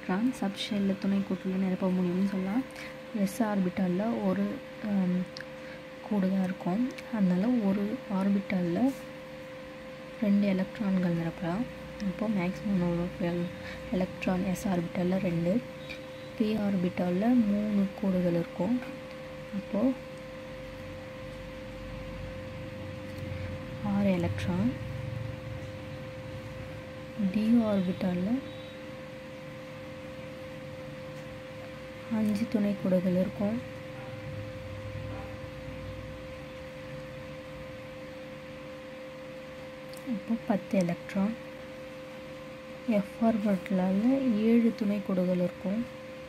electron சப்ஷெல்லில் துணை கூட்டில் நிரப்ப முடியும்னு சொல்லலாம் எஸ் ஆர்பிட்டாலில் ஒரு கூடு தான் இருக்கும் அதனால் ஒரு ஆர்பிட்டாலில் ரெண்டு எலக்ட்ரான்கள் நிரப்பலாம் அப்போது மேக்ஸிமம் நம்பர் எலக்ட்ரான் எஸ் ஆர்பிட்டாலில் ரெண்டு பி ஆர்பிட்டாலில் மூணு கூடுகள் இருக்கும் அப்போது ஆறு எலக்ட்ரான் டி ஆர்பிட்டாலில் அஞ்சு துணை கூடுகள் இருக்கும் அப்போ பத்து எலக்ட்ரான் எஃப் ஆர்பிட்டாலில் ஏழு துணை கூடுகள் இருக்கும்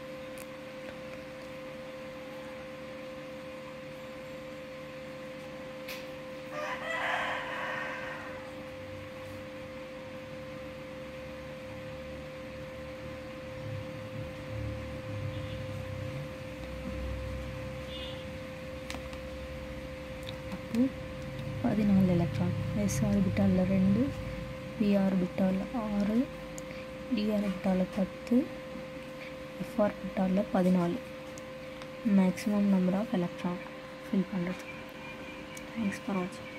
அப்போ பதினாலு எலக்ட்ரான் எஸ் ஆர்பிட்டாலில் ரெண்டு பி ஆர்பிட்டாலில் ஆறு டி ஆர்பிட்டாலில் பத்து எஃப் ஆர்பிட்டாலில் பதினாலு maximum number of electron fill பண்ணுறது தேங்க்ஸ் ஃபார் வாட்சிங்